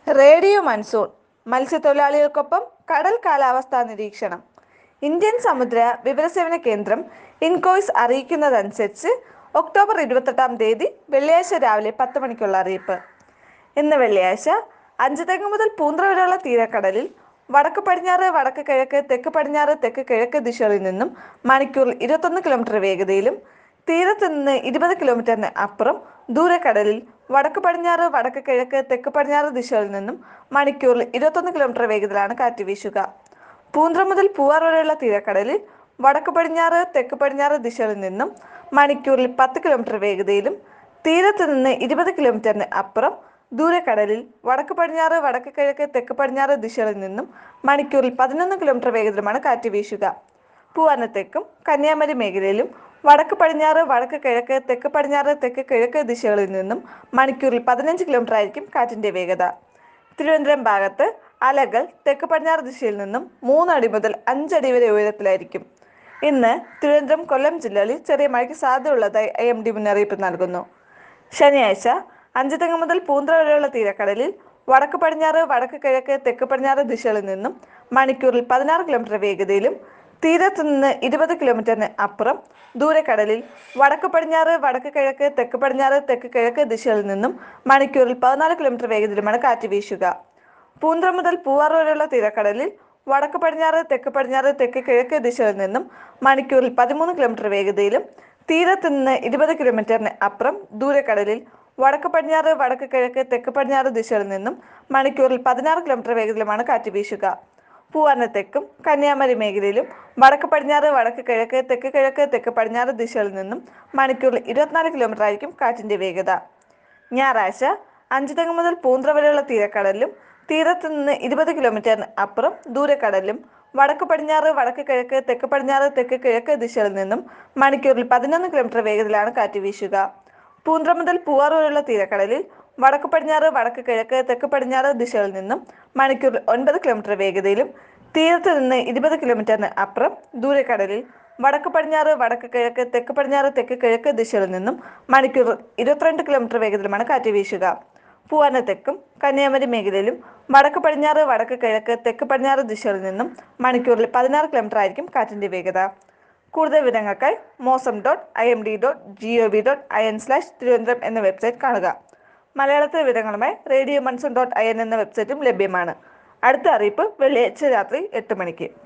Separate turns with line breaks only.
radio monsoon മത്സ്യത്തൊഴിലാളികൾക്കൊപ്പം കടൽ കാലാവസ്ഥാ നിരീക്ഷണം ഇന്ത്യൻ സമുദ്ര വിവരസേവന കേന്ദ്രം ഇൻകോയ്സ് അറിയിക്കുന്നതനുസരിച്ച് ഒക്ടോബർ ഇരുപത്തെട്ടാം തീയതി വെള്ളിയാഴ്ച രാവിലെ പത്ത് മണിക്കുള്ള അറിയിപ്പ് ഇന്ന് വെള്ളിയാഴ്ച അഞ്ചുതെങ്ങ് മുതൽ പൂന്ത്ര വരെയുള്ള തീരക്കടലിൽ വടക്ക് പടിഞ്ഞാറ് വടക്ക് കിഴക്ക് തെക്ക് പടിഞ്ഞാറ് തെക്ക് കിഴക്ക് ദിശകളിൽ നിന്നും മണിക്കൂറിൽ ഇരുപത്തൊന്ന് കിലോമീറ്റർ വേഗതയിലും തീരത്ത് നിന്ന് ഇരുപത് കിലോമീറ്ററിന് അപ്പുറം ദൂരക്കടലിൽ വടക്ക് പടിഞ്ഞാറ് വടക്ക് കിഴക്ക് തെക്ക് പടിഞ്ഞാറ് ദിശകളിൽ നിന്നും മണിക്കൂറിൽ ഇരുപത്തൊന്ന് കിലോമീറ്റർ വേഗത്തിലാണ് കാറ്റ് വീശുക പൂന്ത്ര മുതൽ പൂവാർ വരെയുള്ള തീരക്കടലിൽ വടക്ക് പടിഞ്ഞാറ് തെക്ക് പടിഞ്ഞാറ് ദിശകളിൽ നിന്നും മണിക്കൂറിൽ പത്ത് കിലോമീറ്റർ വേഗതയിലും തീരത്ത് നിന്ന് ഇരുപത് കിലോമീറ്ററിന് അപ്പുറം ദൂരക്കടലിൽ വടക്ക് പടിഞ്ഞാറ് വടക്ക് കിഴക്ക് തെക്ക് പടിഞ്ഞാറ് ദിശകളിൽ നിന്നും മണിക്കൂറിൽ പതിനൊന്ന് കിലോമീറ്റർ വേഗത്തിലുമാണ് കാറ്റ് വീശുക പൂവാനത്തേക്കും കന്യാകുമാരി മേഖലയിലും വടക്ക് പടിഞ്ഞാറ് വടക്ക് കിഴക്ക് തെക്ക് പടിഞ്ഞാറ് തെക്ക് കിഴക്ക് ദിശകളിൽ നിന്നും മണിക്കൂറിൽ പതിനഞ്ച് കിലോമീറ്റർ ആയിരിക്കും കാറ്റിന്റെ വേഗത തിരുവനന്തപുരം ഭാഗത്ത് അലകൾ തെക്ക് പടിഞ്ഞാറ് ദിശയിൽ നിന്നും മൂന്നടി മുതൽ അഞ്ചടി വരെ ഉയരത്തിലായിരിക്കും ഇന്ന് തിരുവനന്തപുരം കൊല്ലം ജില്ലകളിൽ ചെറിയ മഴയ്ക്ക് സാധ്യതയുള്ളതായി ഐ എം ഡി മുന്നറിയിപ്പ് നൽകുന്നു ശനിയാഴ്ച അഞ്ചുതെങ്ങ് മുതൽ പൂന്ത്ര വരെയുള്ള തീരക്കടലിൽ വടക്ക് പടിഞ്ഞാറ് വടക്ക് കിഴക്ക് തെക്ക് പടിഞ്ഞാറ് ദിശകളിൽ നിന്നും മണിക്കൂറിൽ പതിനാറ് കിലോമീറ്റർ വേഗതയിലും തീരത്ത് നിന്ന് ഇരുപത് കിലോമീറ്ററിന് അപ്പുറം ദൂരക്കടലിൽ വടക്ക് പടിഞ്ഞാറ് വടക്ക് കിഴക്ക് തെക്ക് പടിഞ്ഞാറ് തെക്ക് കിഴക്ക് ദിശകളിൽ നിന്നും മണിക്കൂറിൽ പതിനാല് കിലോമീറ്റർ വേഗതയിലുമാണ് കാറ്റ് വീശുക പൂന്ത്ര മുതൽ പൂവാർ വരെയുള്ള തീരക്കടലിൽ വടക്ക് പടിഞ്ഞാറ് തെക്ക് പടിഞ്ഞാറ് തെക്ക് കിഴക്ക് ദിശകളിൽ നിന്നും മണിക്കൂറിൽ പതിമൂന്ന് കിലോമീറ്റർ വേഗതയിലും തീരത്ത് നിന്ന് ഇരുപത് കിലോമീറ്ററിന് അപ്പുറം ദൂരക്കടലിൽ വടക്ക് പടിഞ്ഞാറ് വടക്ക് കിഴക്ക് തെക്ക് പടിഞ്ഞാറ് ദിശകളിൽ നിന്നും മണിക്കൂറിൽ പതിനാറ് കിലോമീറ്റർ വേഗത്തിലുമാണ് കാറ്റ് വീശുക പൂവാനത്തേക്കും കന്യാകുമാരി മേഖലയിലും വടക്ക് പടിഞ്ഞാറ് വടക്ക് കിഴക്ക് തെക്ക് കിഴക്ക് തെക്ക് പടിഞ്ഞാറ് ദിശകളിൽ നിന്നും മണിക്കൂറിൽ ഇരുപത്തിനാല് കിലോമീറ്റർ ആയിരിക്കും കാറ്റിന്റെ വേഗത ഞായറാഴ്ച അഞ്ചുതെങ്ങ് മുതൽ പൂന്ത്ര വരെയുള്ള തീരക്കടലിലും തീരത്ത് നിന്ന് ഇരുപത് കിലോമീറ്ററിന് അപ്പുറം ദൂരക്കടലിലും വടക്ക് പടിഞ്ഞാറ് വടക്ക് കിഴക്ക് തെക്ക് പടിഞ്ഞാറ് തെക്ക് കിഴക്ക് ദിശകളിൽ നിന്നും മണിക്കൂറിൽ പതിനൊന്ന് കിലോമീറ്റർ വേഗത്തിലാണ് കാറ്റ് വീശുക പൂന്ത്ര മുതൽ പൂവാർ വരെയുള്ള തീരക്കടലിൽ വടക്ക് പടിഞ്ഞാറ് വടക്ക് കിഴക്ക് തെക്ക് പടിഞ്ഞാറ് ദിശകളിൽ നിന്നും മണിക്കൂറിൽ ഒൻപത് കിലോമീറ്റർ വേഗതയിലും തീരത്ത് നിന്ന് ഇരുപത് കിലോമീറ്ററിന് അപ്പുറം ദൂരക്കടലിൽ വടക്ക് പടിഞ്ഞാറ് വടക്ക് കിഴക്ക് തെക്ക് പടിഞ്ഞാറ് തെക്ക് കിഴക്ക് ദിശകളിൽ നിന്നും മണിക്കൂർ ഇരുപത്തിരണ്ട് കിലോമീറ്റർ വേഗത്തിലുമാണ് കാറ്റ് വീശുക പൂവാന തെക്കും കന്യാകുമാരി മേഖലയിലും വടക്ക് പടിഞ്ഞാറ് വടക്ക് കിഴക്ക് തെക്ക് പടിഞ്ഞാറ് ദിശകളിൽ നിന്നും മണിക്കൂറിൽ പതിനാറ് കിലോമീറ്റർ ആയിരിക്കും കാറ്റിന്റെ വേഗത കൂടുതൽ വിവരങ്ങൾക്കായി Mausam dot I M D dot G O V dot I N slash Thiruvananthapuram എന്ന വെബ്സൈറ്റ് കാണുക മലയാളത്തിലെ വിവരങ്ങളുമായി radio monsoon dot I N എന്ന വെബ്സൈറ്റും ലഭ്യമാണ് അടുത്ത അറിയിപ്പ് വെള്ളിയാഴ്ച രാത്രി എട്ട് മണിക്ക്